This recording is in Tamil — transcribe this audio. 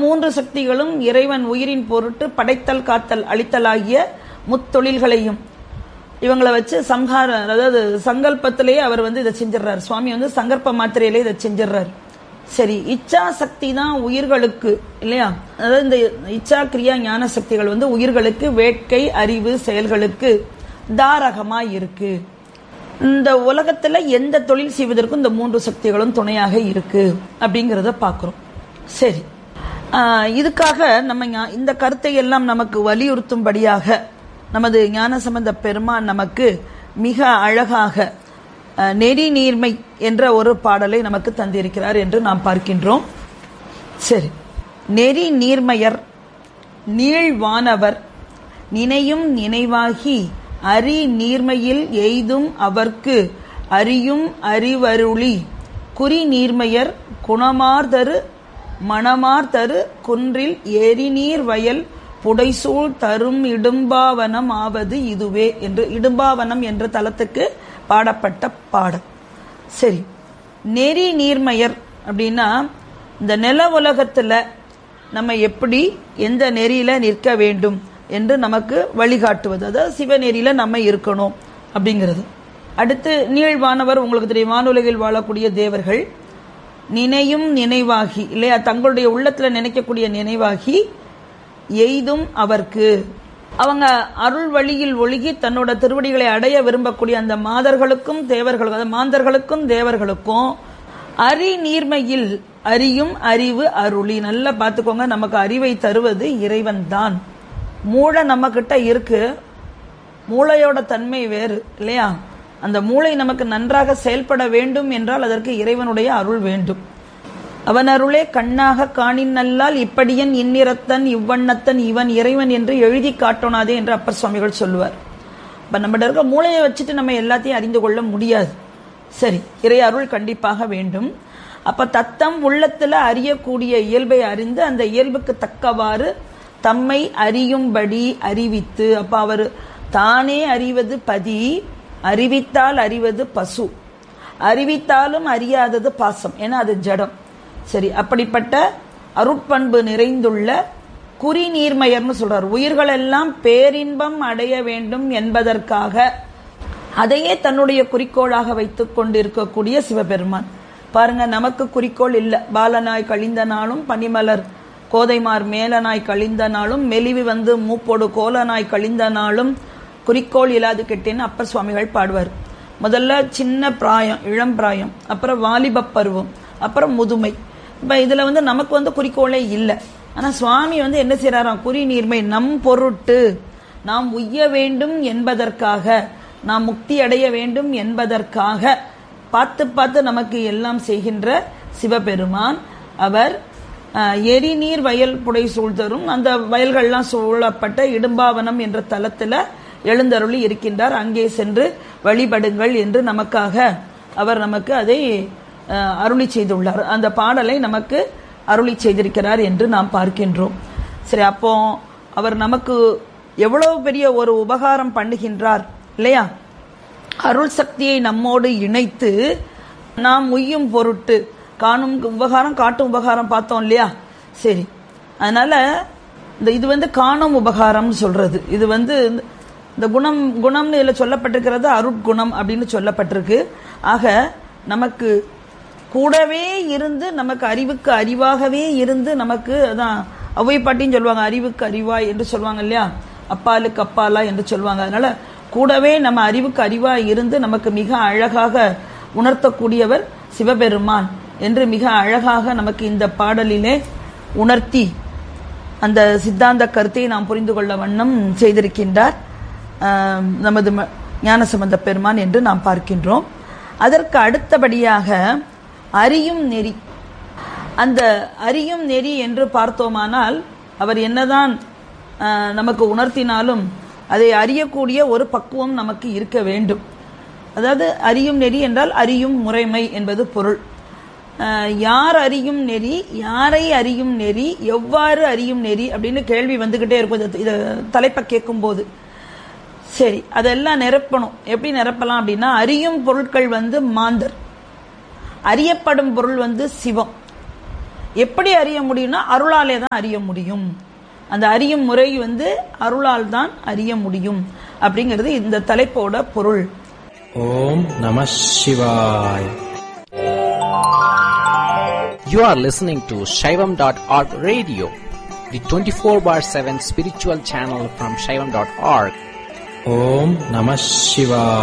மூன்று சக்திகளும் இறைவன் உயிரின் பொருட்டு படைத்தல் காத்தல் அழித்தலாகிய முத்தொழில்களையும் இவங்களை வச்சு சம்ஹார அதாவது சங்கல்பத்திலேயே அவர் வந்து இதை செஞ்சிடறாரு சுவாமி வந்து சங்கல்ப மாத்திரையிலே இதை செஞ்சிடறாரு சரி இச்சா சக்தி தான் உயிர்களுக்கு இல்லையா அதாவது இந்த இச்சா கிரியா ஞான சக்திகள் வந்து உயிர்களுக்கு வேட்கை அறிவு செயல்களுக்கு தாரகமா இருக்கு இந்த உலகத்துல எந்த தொழில் செய்வதற்கும் இந்த மூன்று சக்திகளும் துணையாக இருக்கு அப்படிங்கறத பார்க்கிறோம் சரி ஆஹ் இதுக்காக நம்ம ஞா- இந்த கருத்தை எல்லாம் நமக்கு வலியுறுத்தும்படியாக நமது ஞானசம்பந்த பெருமான் நமக்கு மிக அழகாக அஹ், நெறி நீர்மை என்ற ஒரு பாடலை நமக்கு தந்திருக்கிறார் என்று நாம் பார்க்கின்றோம் சரி நெறி நீர்மையர் நீழ்வானவர் நினையும் நினைவாகி அரி நீர்மையில் எய்தும் அவர்க்கு அறியும் அறிவருளி குறி நீர்மையர் குணமார்தரு மணமார்தரு குன்றில் எரிநீர் வயல் புடைசூழ் தரும் இடும்பாவனம் ஆவது இதுவே என்று இடும்பாவனம் என்ற தலத்துக்கு பாடப்பட்ட பாடல் சரி நெறி நீர்மையர் அப்படின்னா இந்த நில உலகத்துல நம்ம எப்படி எந்த நெறியில நிற்க வேண்டும் என்று நமக்கு வழிகாட்டுவது அதாவது சிவநெறியில நம்ம இருக்கணும் அப்படிங்கிறது அடுத்து நீழ்வானவர் உங்களுக்கு தெரியும் வானுலகில் வாழக்கூடிய தேவர்கள் நினையும் நினைவாகி இல்லையா தங்களுடைய உள்ளத்துல நினைக்கக்கூடிய நினைவாகி எய்தும் அவர்க்கு அவங்க அருள் வழியில் ஒழுகி தன்னோட திருவடிகளை அடைய விரும்பக்கூடிய அந்த மாதர்களுக்கும் தேவர்களுக்கும் அதாவது மாந்தர்களுக்கும் தேவர்களுக்கும் அறி நீர்மையில் அறியும் அறிவு அருளி நல்லா பார்த்துக்கோங்க நமக்கு அறிவை தருவது இறைவன் தான் மூளை நம்ம கிட்ட இருக்கு மூளையோட தன்மை வேறு இல்லையா அந்த மூளை நமக்கு நன்றாக செயல்பட வேண்டும் என்றால் அதற்கு இறைவனுடைய அருள் வேண்டும் அவன் அருளே கண்ணாக காணின் நல்லால் இப்படியன் இந்நிறத்தன் இவ்வண்ணத்தன் இவன் இறைவன் என்று எழுதி காட்டோனாதே என்று அப்பர் சுவாமிகள் சொல்லுவார் இப்ப நம்மகிட்ட இருக்க மூளையை வச்சுட்டு நம்ம எல்லாத்தையும் அறிந்து கொள்ள முடியாது சரி இறை அருள் கண்டிப்பாக வேண்டும் அப்ப தத்தம் உள்ளத்துல அறியக்கூடிய இயல்பை அறிந்து அந்த இயல்புக்கு தக்கவாறு தம்மை அறியும்படி அறிவித்து அப்ப அவர் தானே அறிவது பதி அறிவித்தால் அறிவது பசு அறிவித்தாலும் அறியாதது பாசம் ஏன்னா அது ஜடம் சரி அப்படிப்பட்ட அருட்பண்பு நிறைந்துள்ள குறி நீர்மையர்னு சொல்றார் உயிர்கள் எல்லாம் பேரின்பம் அடைய வேண்டும் என்பதற்காக அதையே தன்னுடைய குறிக்கோளாக வைத்துக் கொண்டிருக்கக்கூடிய சிவபெருமான் பாருங்க நமக்கு குறிக்கோள் இல்ல பாலனாய் கழிந்த நாளும் பனிமலர் கோதைமார் மேலனாய் கழிந்த நாளும் மெலிவு வந்து மூப்போடு கோலனாய் கழிந்த நாளும் குறிக்கோள் இல்லாது கெட்டேன்னு அப்பர் சுவாமிகள் பாடுவார் முதல்ல சின்ன பிராயம் இளம் பிராயம் அப்புறம் வாலிப பருவம் அப்புறம் முதுமை இப்ப இதுல வந்து நமக்கு வந்து குறிக்கோளே இல்லை ஆனா சுவாமி வந்து என்ன செய்யறாராம் குறி நீர்மை நம் பொருட்டு நாம் உய்ய வேண்டும் என்பதற்காக நாம் முக்தி அடைய வேண்டும் என்பதற்காக பார்த்து பார்த்து நமக்கு எல்லாம் செய்கின்ற சிவபெருமான் அவர் அஹ், எரிநீர் வயல் புடை சூழ்தரும் அந்த வயல்கள்லாம் சூழப்பட்ட இடும்பாவனம் என்ற தலத்துல எழுந்தருளி இருக்கின்றார் அங்கே சென்று வழிபடுங்கள் என்று நமக்காக அவர் நமக்கு அதை அஹ், அருளி செய்துள்ளார் அந்த பாடலை நமக்கு அருளி செய்திருக்கிறார் என்று நாம் பார்க்கின்றோம் சரி அப்போ அவர் நமக்கு எவ்வளவு பெரிய ஒரு உபகாரம் பண்ணுகின்றார் இல்லையா அருள் சக்தியை நம்மோடு இணைத்து நாம் உய்யும் பொருட்டு காணும் உபகாரம் காட்டும் உபகாரம் பார்த்தோம் இல்லையா சரி அதனால இந்த இது வந்து காணும் உபகாரம் சொல்றது இது வந்து இந்த குணம் குணம்னு இதுல சொல்லப்பட்டிருக்கிறது அருட்குணம் அப்படின்னு சொல்லப்பட்டிருக்கு ஆக நமக்கு கூடவே இருந்து நமக்கு அறிவுக்கு அறிவாகவே இருந்து நமக்கு அதான் அவ்வை பாட்டின்னு சொல்லுவாங்க அறிவுக்கு அறிவாய் என்று சொல்லுவாங்க இல்லையா அப்பாலுக்கு அப்பாலா என்று சொல்லுவாங்க அதனால கூடவே நம்ம அறிவுக்கு அறிவா இருந்து நமக்கு மிக அழகாக உணர்த்தக்கூடியவர் சிவபெருமான் என்று மிக அழகாக நமக்கு இந்த பாடலிலே உணர்த்தி அந்த சித்தாந்த கருத்தை நாம் புரிந்து கொள்ள வண்ணம் செய்திருக்கின்றார் ஆம், நமது ம- ஞானசம்பந்த பெருமான் என்று நாம் பார்க்கின்றோம் அதற்கு அடுத்தபடியாக அறியும் நெறி அந்த அறியும் நெறி என்று பார்த்தோமானால் அவர் என்னதான் ஆஹ், நமக்கு உணர்த்தினாலும் அதை அறியக்கூடிய ஒரு பக்குவம் நமக்கு இருக்க வேண்டும் அதாவது அறியும் நெறி என்றால் அறியும் முறைமை என்பது பொருள் ஆஹ், யார் அறியும் நெறி யாரை அறியும் நெறி எவ்வாறு அறியும் நெறி அப்படின்னு கேள்வி வந்துகிட்டே இருக்கும் இது- இது தலைப்பை கேட்கும் போது சரி அதெல்லாம் நிரப்பணும் எப்படி நிரப்பலாம் அப்படின்னா அறியும் பொருட்கள் வந்து மாந்தர் அறியப்படும் பொருள் வந்து சிவம் எப்படி அறிய முடியும்னா அருளாலே தான் அறிய முடியும் அந்த அறியும் முறை வந்து அருளால் தான் அறிய முடியும் அப்படிங்கிறது இந்த தலைப்போட பொருள் ஓம் நம சிவாய் You are listening to Shaivam.org radio, the 24 bar 7 spiritual channel from Shaivam.org. ஓம் நம சிவாய்